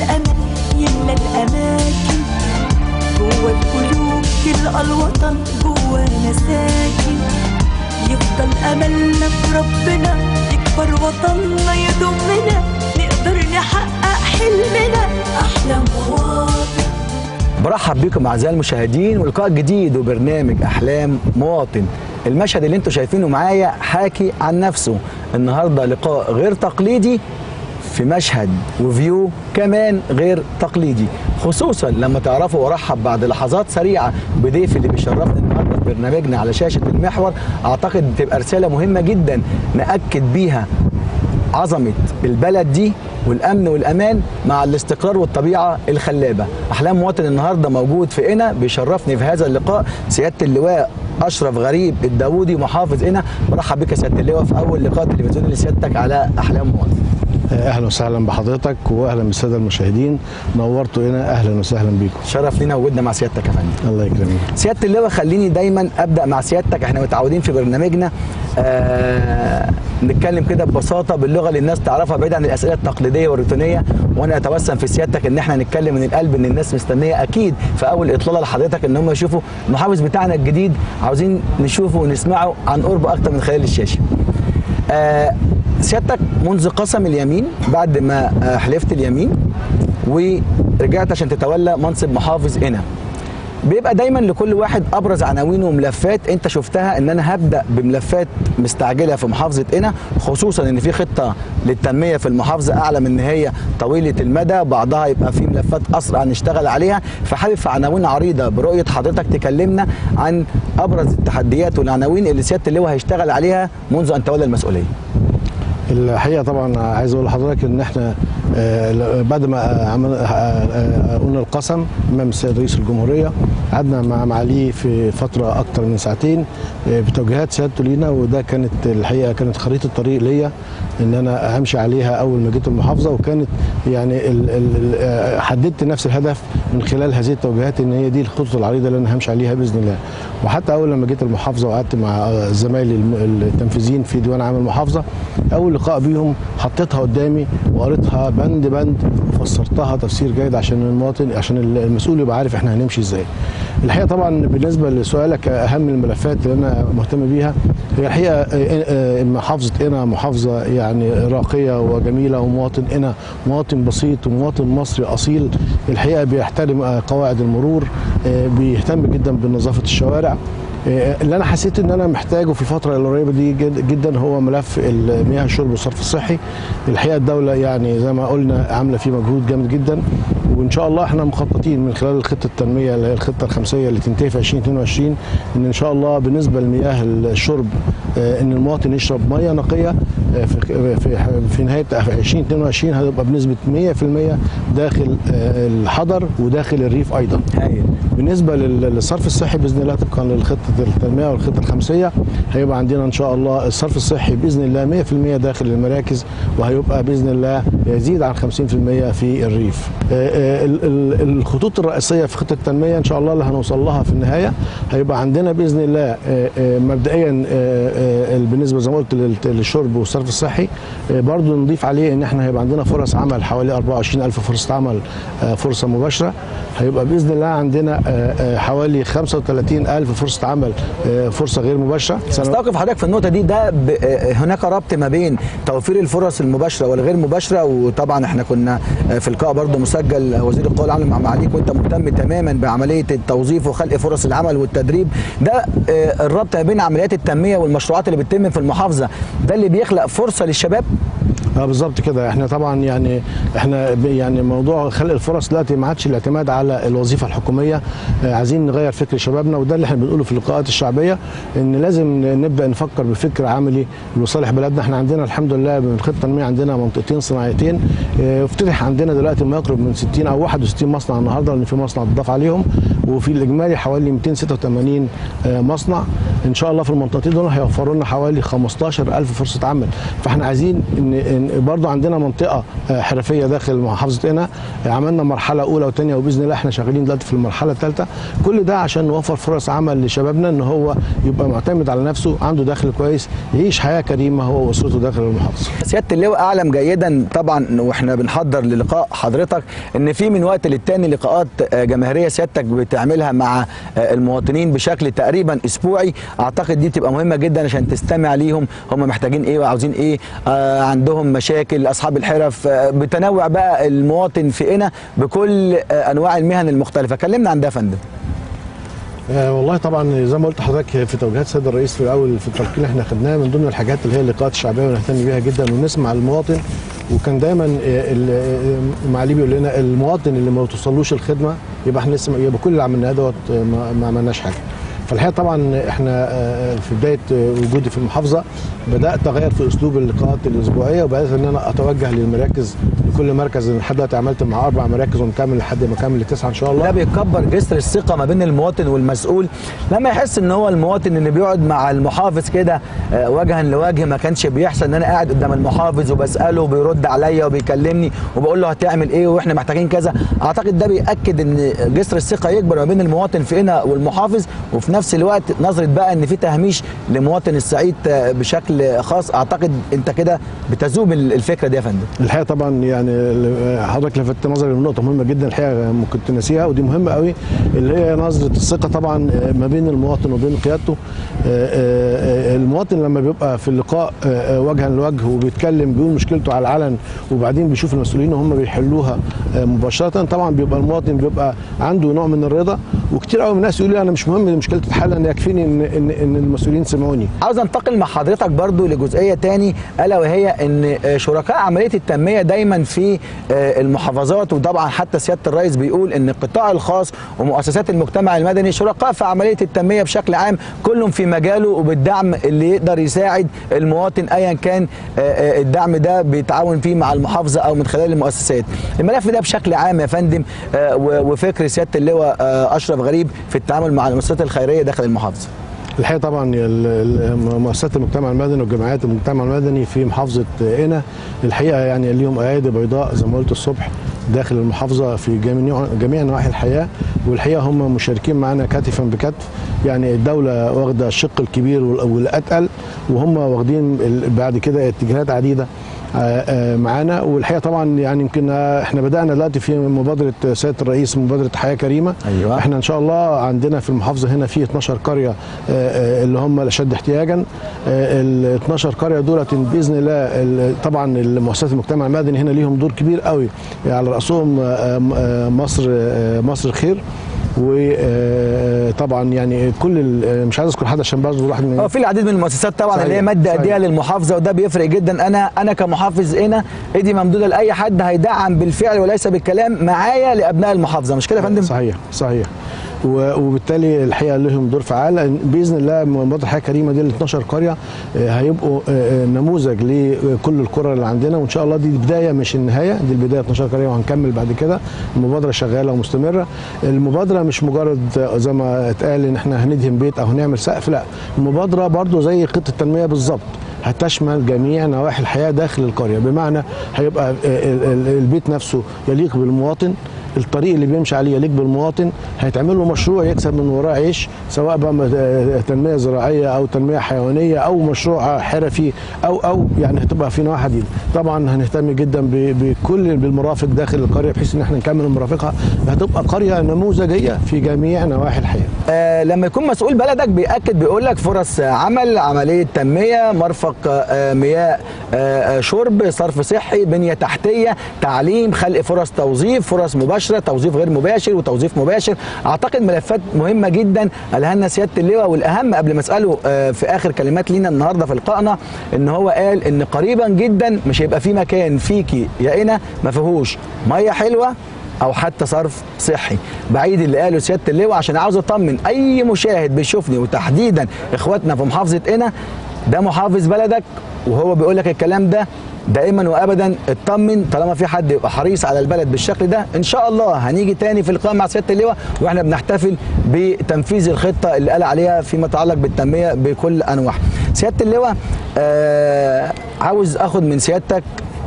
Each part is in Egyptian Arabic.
والأمل يملى الأماكن جوا القلوب تلقى الوطن جوانا ساكن يفضل أملنا في ربنا يكبر وطننا يضمنا نقدر نحقق حلمنا أحلى مواطن برحب بكم اعزائي المشاهدين ولقاء جديد وبرنامج احلام مواطن المشهد اللي انتم شايفينه معايا حاكي عن نفسه النهارده لقاء غير تقليدي في مشهد وفيو كمان غير تقليدي خصوصا لما تعرفوا وارحب بعد لحظات سريعه بضيفي اللي بيشرفني النهارده في برنامجنا على شاشه المحور اعتقد تبقى رساله مهمه جدا ناكد بيها عظمة البلد دي والأمن والأمان مع الاستقرار والطبيعة الخلابة أحلام مواطن النهاردة موجود في قنا بيشرفني في هذا اللقاء سيادة اللواء أشرف غريب الداوودي محافظ قنا برحب بك يا سيادة اللواء في أول لقاء تلفزيوني لسيادتك على أحلام مواطن اهلا وسهلا بحضرتك واهلا بالساده المشاهدين نورتوا هنا اهلا وسهلا بيكم شرف لينا وجودنا مع سيادتك يا فندم الله يكرمك سياده اللواء خليني دايما ابدا مع سيادتك احنا متعودين في برنامجنا آه نتكلم كده ببساطه باللغه اللي الناس تعرفها بعيد عن الاسئله التقليديه والروتينيه وانا اتوسم في سيادتك ان احنا نتكلم من القلب ان الناس مستنيه اكيد في اول اطلاله لحضرتك ان هم يشوفوا المحافظ بتاعنا الجديد عاوزين نشوفه ونسمعه عن قرب اكتر من خلال الشاشه. آه سيادتك منذ قسم اليمين بعد ما آه، حلفت اليمين ورجعت عشان تتولى منصب محافظ قنا بيبقى دايما لكل واحد ابرز عناوين وملفات انت شفتها ان انا هبدا بملفات مستعجله في محافظه قنا خصوصا ان في خطه للتنميه في المحافظه اعلى من ان هي طويله المدى بعضها يبقى في ملفات اسرع نشتغل عليها فحابب في عناوين عريضه برؤيه حضرتك تكلمنا عن ابرز التحديات والعناوين اللي سياده اللواء هيشتغل عليها منذ ان تولى المسؤوليه الحقيقه طبعا عايز اقول لحضرتك ان احنا آه، بعد ما عمل- آه، آه، قلنا القسم امام السيد رئيس الجمهوريه قعدنا مع معاليه في فتره اكتر من ساعتين آه، بتوجيهات سيادته لينا وده كانت الحقيقه كانت خريطه طريق ليا ان انا همشي عليها اول ما جيت المحافظه وكانت يعني ال ال آه، حددت نفس الهدف من خلال هذه التوجيهات ان هي دي الخطوط العريضه اللي انا همشي عليها باذن الله وحتى اول لما جيت المحافظه وقعدت مع آه، زمايلي الم- التنفيذيين في ديوان عام المحافظه اول لقاء بيهم حطيتها قدامي وقريتها بند بند وفسرتها تفسير جيد عشان المواطن عشان المسؤول يبقى عارف احنا هنمشي ازاي. الحقيقه طبعا بالنسبه لسؤالك اهم الملفات اللي انا مهتم بيها هي الحقيقه آه، آه، محافظه قنا محافظه يعني راقيه وجميله ومواطن قنا مواطن بسيط ومواطن مصري اصيل الحقيقه بيحترم آه، قواعد المرور آه، بيهتم جدا بنظافه الشوارع آه، اللي انا حسيت ان انا محتاجه في الفتره القريبه دي جد- جدا هو ملف مياه الشرب والصرف الصحي الحقيقه الدوله يعني زي ما قلنا عامله فيه مجهود جامد جدا وان شاء الله احنا مخططين من خلال خطه التنميه اللي هي الخطه الخمسيه اللي تنتهي في 2022 ان ان شاء الله بالنسبه لمياه الشرب آه، ان المواطن يشرب ميه نقيه آه، في في في نهايه 2022 هتبقى بنسبه 100% داخل آه، الحضر وداخل الريف ايضا هايل بالنسبه لل- للصرف الصحي باذن الله طبقا للخطه التنميه والخطه الخمسيه هيبقى عندنا ان شاء الله الصرف الصحي باذن الله 100% داخل المراكز وهيبقى باذن الله يزيد عن 50% في الريف. آه، آه، ال- ال- الخطوط الرئيسيه في خطه التنميه ان شاء الله اللي هنوصل لها في النهايه هيبقى عندنا باذن الله آه، آه، مبدئيا آه، آه، بالنسبه زي ما قلت لل- للشرب والصرف الصحي آه، برضو نضيف عليه ان احنا هيبقى عندنا فرص عمل حوالي 24000 فرصه عمل آه، فرصه مباشره هيبقى باذن الله عندنا آه، آه، حوالي 35000 فرصه عمل آه، فرصه غير مباشره سنوات استوقف حضرتك في النقطه دي ده ب... آه، هناك ربط ما بين توفير الفرص المباشره والغير مباشره وطبعا احنا كنا آه، في لقاء برضه مسجل وزير القوى العامله مع معاليك وانت مهتم تماما بعمليه التوظيف وخلق فرص العمل والتدريب ده آه، الربط ما بين عمليات التنميه والمشروعات اللي بتتم في المحافظه ده اللي بيخلق فرصه للشباب اه بالظبط كده احنا طبعا يعني احنا ب- يعني موضوع خلق الفرص دلوقتي ما عادش الاعتماد على الوظيفه الحكوميه اه عايزين نغير فكر شبابنا وده اللي احنا بنقوله في اللقاءات الشعبيه ان لازم نبدا نفكر بفكر عملي لصالح بلدنا احنا عندنا الحمد لله من خطه التنميه عندنا منطقتين صناعيتين اه افتتح عندنا دلوقتي ما يقرب من 60 او 61 مصنع النهارده لان في مصنع اتضاف عليهم وفي الاجمالي حوالي 286 اه مصنع ان شاء الله في المنطقتين دول هيوفروا لنا حوالي 15000 فرصه عمل فاحنا عايزين ن- إن برضو عندنا منطقه آه، حرفيه داخل محافظه قنا آه، عملنا مرحله اولى وثانيه وباذن الله احنا شغالين دلوقتي في المرحله الثالثه كل ده عشان نوفر فرص عمل لشبابنا ان هو يبقى معتمد على نفسه عنده دخل كويس يعيش حياه كريمه هو واسرته داخل المحافظه سياده اللواء اعلم جيدا طبعا واحنا بنحضر للقاء حضرتك ان في من وقت للتاني لقاءات آه، جماهيريه سيادتك بتعملها مع آه، المواطنين بشكل تقريبا اسبوعي اعتقد دي تبقى مهمه جدا عشان تستمع ليهم هم محتاجين ايه وعاوزين ايه آه، عندهم مشاكل اصحاب الحرف آه، بتنوع بقى المواطن في قنا بكل آه، انواع المهن المختلفه كلمنا عن ده يا فندم آه والله طبعا زي ما قلت لحضرتك في توجيهات السيد الرئيس في الاول في التلقين اللي احنا خدناها من ضمن الحاجات اللي هي اللقاءات الشعبيه ونهتم بيها جدا ونسمع المواطن وكان دايما آه، ال- آه، معالي بيقول لنا المواطن اللي ما توصلوش الخدمه يبقى احنا لسه يبقى كل اللي عملناه دوت آه، ما ما عملناش حاجه فالحقيقه طبعا احنا آه، في بدايه آه، وجودي في المحافظه بدات اغير في اسلوب اللقاءات الاسبوعيه وبدات ان انا اتوجه للمراكز لكل مركز لحد دلوقتي عملت مع اربع مراكز ونكمل لحد ما اكمل لتسعه ان شاء الله ده بيكبر جسر الثقه ما بين المواطن والمسؤول لما يحس ان هو المواطن اللي بيقعد مع المحافظ كده آه، وجها لوجه ما كانش بيحصل ان انا قاعد قدام المحافظ وبساله وبيرد عليا وبيكلمني وبقول له هتعمل ايه واحنا محتاجين كذا اعتقد ده بياكد ان جسر الثقه يكبر ما بين المواطن في هنا والمحافظ وفي نفس الوقت نظره بقى ان في تهميش لمواطن الصعيد آه، بشكل خاص اعتقد انت كده بتذوب الفكره دي يا فندم الحقيقه طبعا يعني ال- حضرتك لفتت نظري لنقطه مهمه جدا الحقيقه ممكن تنسيها ودي مهمه قوي اللي هي نظره الثقه طبعا ما بين المواطن وبين قيادته آه، آه، آه، المواطن لما بيبقى في اللقاء آه، آه، وجها لوجه وبيتكلم بيقول مشكلته على العلن وبعدين بيشوف المسؤولين وهم بيحلوها آه، مباشره طبعا بيبقى المواطن بيبقى عنده نوع من الرضا وكتير قوي من الناس يقولوا لي انا مش مهم مشكلتي تتحل انا يكفيني ان ان ان المسؤولين سمعوني عاوز انتقل مع حضرتك برضو لجزئيه تاني الا وهي ان آه، شركاء عمليه التنميه دايما في آه، المحافظات وطبعا حتى سياده الرئيس بيقول ان القطاع الخاص ومؤسسات المجتمع المدني شركاء في عمليه التنميه بشكل عام كلهم في مجاله وبالدعم اللي يقدر يساعد المواطن ايا كان آه، آه، الدعم ده بيتعاون فيه مع المحافظه او من خلال المؤسسات الملف ده بشكل عام يا فندم آه، و- وفكر سياده اللواء آه، اشرف غريب في التعامل مع المؤسسات الخيريه داخل المحافظه الحقيقه طبعا ال- ال- مؤسسات المجتمع المدني وجمعيات المجتمع المدني في محافظه قنا الحقيقه يعني ليهم ايادي بيضاء زي ما قلت الصبح داخل المحافظه في جميع جميع نواحي الحياه والحقيقه هم مشاركين معنا كتفا بكتف يعني الدوله واخده الشق الكبير وال- والاتقل وهم واخدين ال- بعد كده اتجاهات عديده آه، آه، معانا والحقيقه طبعا يعني يمكن آه، احنا بدانا دلوقتي في مبادره سياده الرئيس مبادره حياه كريمه أيوة. احنا ان شاء الله عندنا في المحافظه هنا في 12 قريه آه، آه، اللي هم الاشد احتياجا ال 12 قريه دولت باذن الله ال- طبعا المؤسسات المجتمع المدني هنا ليهم دور كبير قوي على راسهم آه، آه، مصر آه، مصر الخير وطبعا يعني كل ال- مش عايز اذكر حد عشان برضه الواحد من اه في العديد من المؤسسات طبعا صحيح، اللي هي ماده صحيح. ايديها للمحافظه وده بيفرق جدا انا انا كمحافظ هنا ايدي ممدوده لاي حد هيدعم بالفعل وليس بالكلام معايا لابناء المحافظه مش كده يا فندم؟ صحيح صحيح و- وبالتالي الحقيقه لهم دور فعال لأن باذن الله مبادره حياه كريمه دي ال 12 قريه آه، هيبقوا آه، آه، نموذج لكل القرى اللي عندنا وان شاء الله دي البدايه مش النهايه دي البدايه 12 قريه وهنكمل بعد كده المبادره شغاله ومستمره المبادره مش مجرد آه، زي ما اتقال ان احنا هندهن بيت او هنعمل سقف لا المبادره برضو زي خطه التنميه بالظبط هتشمل جميع نواحي الحياه داخل القريه بمعنى هيبقى ال- ال- البيت نفسه يليق بالمواطن الطريق اللي بيمشي عليه يليق بالمواطن هيتعمل له مشروع يكسب من وراه عيش سواء بقى م- تنميه زراعيه او تنميه حيوانيه او مشروع حرفي او او يعني هتبقى في نواحي عديده طبعا هنهتم جدا ب- بكل بالمرافق داخل القريه بحيث ان احنا نكمل مرافقها هتبقى قريه نموذجيه في جميع نواحي الحياه آه لما يكون مسؤول بلدك بيأكد بيقول لك فرص عمل عملية تنمية مرفق آه مياه آه شرب صرف صحي بنية تحتية تعليم خلق فرص توظيف فرص مباشرة توظيف غير مباشر وتوظيف مباشر أعتقد ملفات مهمة جدا قالها لنا سيادة اللواء والأهم قبل ما أسأله آه في آخر كلمات لينا النهاردة في لقائنا إن هو قال إن قريبا جدا مش هيبقى في مكان فيكي يا هنا ما فيهوش مية حلوة او حتى صرف صحي بعيد اللي قاله سياده اللواء عشان عاوز اطمن اي مشاهد بيشوفني وتحديدا اخواتنا في محافظه قنا ده محافظ بلدك وهو بيقول لك الكلام ده دائما وابدا اطمن طالما في حد يبقى حريص على البلد بالشكل ده ان شاء الله هنيجي تاني في اللقاء مع سياده اللواء واحنا بنحتفل بتنفيذ الخطه اللي قال عليها فيما يتعلق بالتنميه بكل انواعها سياده اللواء آه عاوز اخد من سيادتك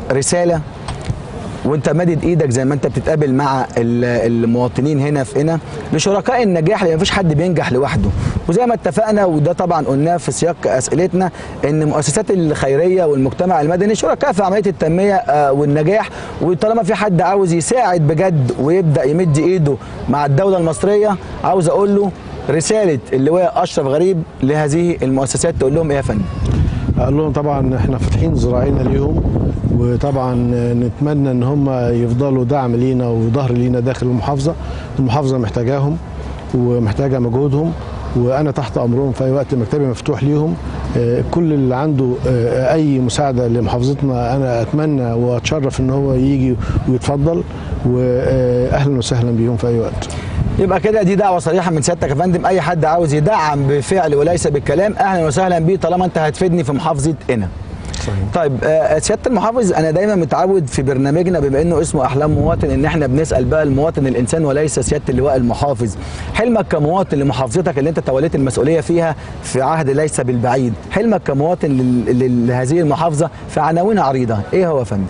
رساله وانت مادد ايدك زي ما انت بتتقابل مع ال- المواطنين هنا في هنا لشركاء النجاح لان مفيش حد بينجح لوحده وزي ما اتفقنا وده طبعا قلناه في سياق اسئلتنا ان المؤسسات الخيريه والمجتمع المدني شركاء في عمليه التنميه آه، والنجاح وطالما في حد عاوز يساعد بجد ويبدا يمد ايده مع الدوله المصريه عاوز اقول له رساله اللواء اشرف غريب لهذه المؤسسات تقول لهم ايه يا فندم؟ اقول لهم طبعا احنا فاتحين ذراعينا ليهم وطبعا نتمنى ان هم يفضلوا دعم لينا وظهر لينا داخل المحافظه المحافظه محتاجاهم ومحتاجه مجهودهم وانا تحت امرهم في اي وقت مكتبي مفتوح ليهم آه، كل اللي عنده آه، اي مساعده لمحافظتنا انا اتمنى واتشرف ان هو يجي ويتفضل واهلا وسهلا بيهم في اي وقت يبقى كده دي دعوه صريحه من سيادتك يا فندم اي حد عاوز يدعم بفعل وليس بالكلام اهلا وسهلا بيه طالما انت هتفيدني في محافظه قنا صحيح. طيب آه، سياده المحافظ انا دايما متعود في برنامجنا بما انه اسمه احلام مواطن ان احنا بنسال بقى المواطن الانسان وليس سياده اللواء المحافظ حلمك كمواطن لمحافظتك اللي انت توليت المسؤوليه فيها في عهد ليس بالبعيد حلمك كمواطن لل- لل- لهذه المحافظه في عناوين عريضه ايه هو يا فندم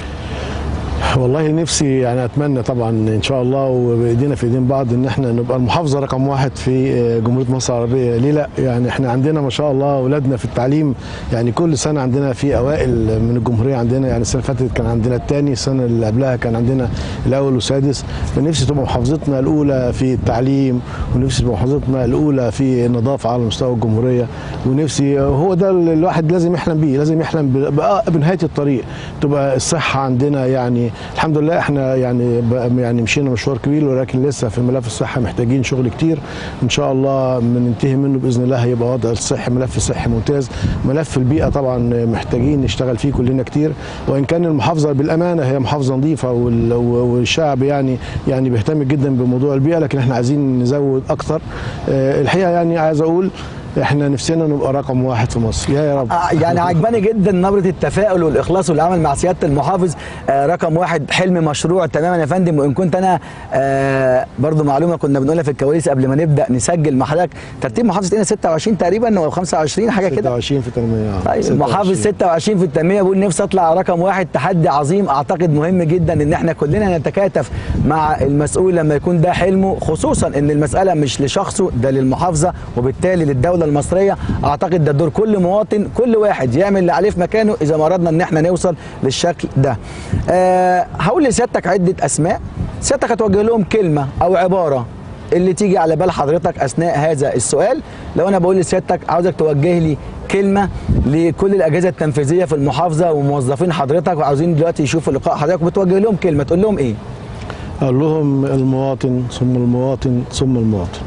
والله نفسي يعني اتمنى طبعا ان شاء الله وبايدينا في ايدين بعض ان احنا نبقى المحافظه رقم واحد في جمهوريه مصر العربيه ليه لا يعني احنا عندنا ما شاء الله اولادنا في التعليم يعني كل سنه عندنا في اوائل من الجمهوريه عندنا يعني السنه اللي فاتت كان عندنا الثاني السنه اللي قبلها كان عندنا الاول والسادس فنفسي تبقى محافظتنا الاولى في التعليم ونفسي تبقى محافظتنا الاولى في النظافه على مستوى الجمهوريه ونفسي هو ده اللي الواحد لازم يحلم بيه لازم يحلم ب- بقى بنهايه الطريق تبقى الصحه عندنا يعني الحمد لله احنا يعني ب- يعني مشينا مشوار كبير ولكن لسه في ملف الصحه محتاجين شغل كتير ان شاء الله بننتهي منه باذن الله هيبقى وضع الصحي ملف صحي ممتاز ملف البيئه طبعا محتاجين نشتغل فيه كلنا كتير وان كان المحافظه بالامانه هي محافظه نظيفه وال- والشعب يعني يعني بيهتم جدا بموضوع البيئه لكن احنا عايزين نزود اكتر آه، الحقيقه يعني عايز اقول احنا نفسنا نبقى رقم واحد في مصر يا يا رب آه، يعني عجباني جدا نبره التفاؤل والاخلاص والعمل مع سياده المحافظ آه، رقم واحد حلم مشروع تماما يا فندم وان كنت انا آه، برضو معلومه كنا بنقولها في الكواليس قبل ما نبدا نسجل مع حضرتك ترتيب محافظه هنا 26 تقريبا او 25 حاجه كده 26 في تنميه آه، طيب 26. محافظ 26 في التنميه بيقول نفسي اطلع رقم واحد تحدي عظيم اعتقد مهم جدا ان احنا كلنا نتكاتف مع المسؤول لما يكون ده حلمه خصوصا ان المساله مش لشخصه ده للمحافظه وبالتالي للدوله المصريه اعتقد ده دور كل مواطن كل واحد يعمل اللي عليه في مكانه اذا ما اردنا ان احنا نوصل للشكل ده. أه هقول لسيادتك عده اسماء سيادتك هتوجه لهم كلمه او عباره اللي تيجي على بال حضرتك اثناء هذا السؤال لو انا بقول لسيادتك عاوزك توجه لي كلمه لكل الاجهزه التنفيذيه في المحافظه وموظفين حضرتك وعاوزين دلوقتي يشوفوا لقاء حضرتك وبتوجه لهم كلمه تقول لهم ايه؟ اقول لهم المواطن ثم المواطن ثم المواطن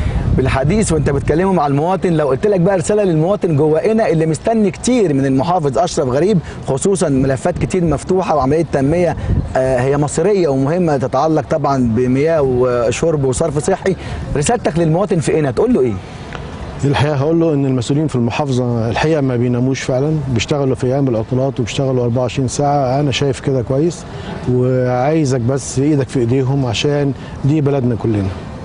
بالحديث وانت بتكلمه مع المواطن لو قلت لك بقى رساله للمواطن جوائنا اللي مستني كتير من المحافظ اشرف غريب خصوصا ملفات كتير مفتوحه وعمليه تنميه آه، هي مصيريه ومهمه تتعلق طبعا بمياه وشرب وصرف صحي رسالتك للمواطن في هنا تقول له ايه؟ الحقيقه هقول له ان المسؤولين في المحافظه الحقيقه ما بيناموش فعلا بيشتغلوا في ايام العطلات وبيشتغلوا 24 ساعه انا شايف كده كويس وعايزك بس ايدك في ايديهم عشان دي بلدنا كلنا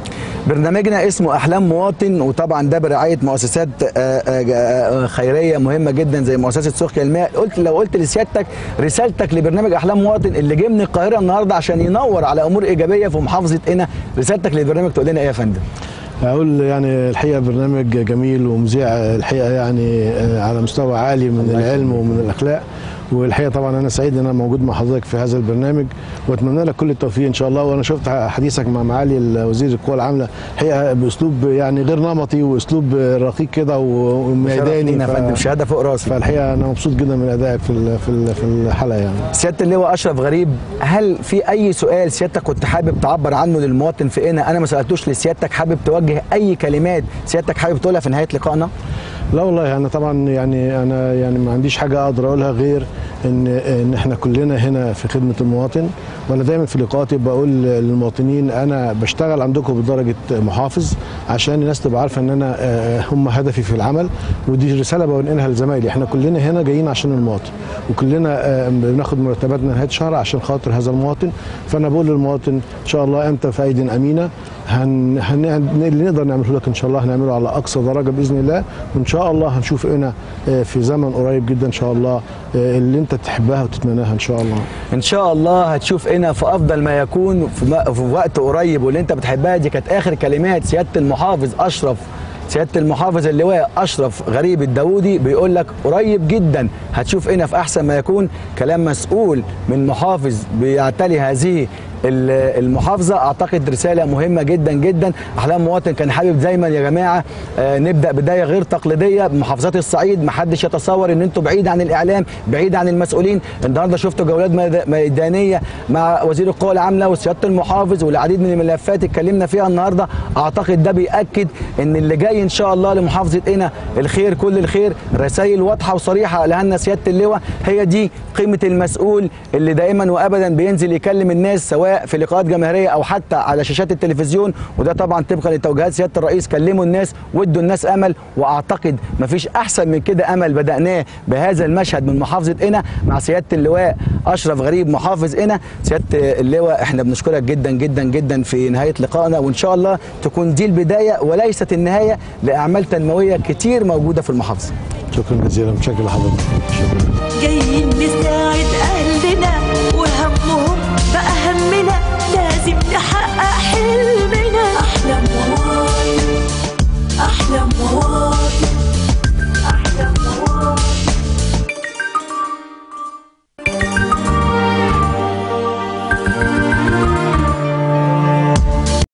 برنامجنا اسمه احلام مواطن وطبعا ده برعايه مؤسسات آه، آه، آه، خيريه مهمه جدا زي مؤسسه سقيا الماء قلت لو قلت لسيادتك رسالتك لبرنامج احلام مواطن اللي جه من القاهره النهارده عشان ينور على امور ايجابيه في محافظه قنا رسالتك للبرنامج تقول لنا ايه يا فندم اقول يعني الحقيقه برنامج جميل ومذيع الحقيقه يعني آه، على مستوى عالي من العلم ومن الاخلاق والحقيقه طبعا انا سعيد ان انا موجود مع حضرتك في هذا البرنامج واتمنى لك كل التوفيق ان شاء الله وانا شفت حديثك مع معالي وزير القوى العامله الحقيقه باسلوب يعني غير نمطي واسلوب رقيق كده وميداني يا ف- فندم شهاده فوق راسي فالحقيقه انا مبسوط جدا من ادائك في ال- في ال- في الحلقه يعني سياده اللواء اشرف غريب هل في اي سؤال سيادتك كنت حابب تعبر عنه للمواطن في قنا انا ما سالتوش لسيادتك حابب توجه اي كلمات سيادتك حابب تقولها في نهايه لقائنا لا والله انا طبعا يعني انا يعني ما عنديش حاجه اقدر اقولها غير ان ان احنا كلنا هنا في خدمه المواطن وانا دايما في لقاءاتي بقول للمواطنين انا بشتغل عندكم بدرجه محافظ عشان الناس تبقى عارفه ان انا آه، هم هدفي في العمل ودي رساله بنقلها لزمايلي احنا كلنا هنا جايين عشان المواطن وكلنا آه، بناخد مرتباتنا نهايه الشهر عشان خاطر هذا المواطن فانا بقول للمواطن ان شاء الله انت في ايد امينه هن... هن... اللي نقدر نعمله لك ان شاء الله هنعمله على اقصى درجه باذن الله وان شاء الله هنشوف هنا آه، في زمن قريب جدا ان شاء الله آه، اللي انت تحبها وتتمناها ان شاء الله ان شاء الله هتشوف هنا في افضل ما يكون في, م- في وقت قريب واللي انت بتحبها دي كانت اخر كلمات سياده المحافظ اشرف سياده المحافظ اللواء اشرف غريب الداودي بيقول لك قريب جدا هتشوف هنا في احسن ما يكون كلام مسؤول من محافظ بيعتلي هذه ال- المحافظه اعتقد رساله مهمه جدا جدا احلام مواطن كان حابب دايما يا جماعه آه، نبدا بدايه غير تقليديه بمحافظات الصعيد محدش يتصور ان انتوا بعيد عن الاعلام بعيد عن المسؤولين النهارده شفتوا جولات ميد- ميدانيه مع وزير القوى العامله وسياده المحافظ والعديد من الملفات اتكلمنا فيها النهارده اعتقد ده بياكد ان اللي جاي ان شاء الله لمحافظه قنا الخير كل الخير رسائل واضحه وصريحه لهنا سياده اللواء هي دي قيمه المسؤول اللي دائما وابدا بينزل يكلم الناس سواء في لقاءات جماهيريه او حتى على شاشات التلفزيون وده طبعا طبقا لتوجيهات سياده الرئيس كلموا الناس وادوا الناس امل واعتقد مفيش احسن من كده امل بداناه بهذا المشهد من محافظه قنا مع سياده اللواء اشرف غريب محافظ قنا سياده اللواء احنا بنشكرك جدا جدا جدا في نهايه لقائنا وان شاء الله تكون دي البدايه وليست النهايه لاعمال تنمويه كتير موجوده في المحافظه شكرا جزيلا متشكر لحضرتك شكرا جايين نساعد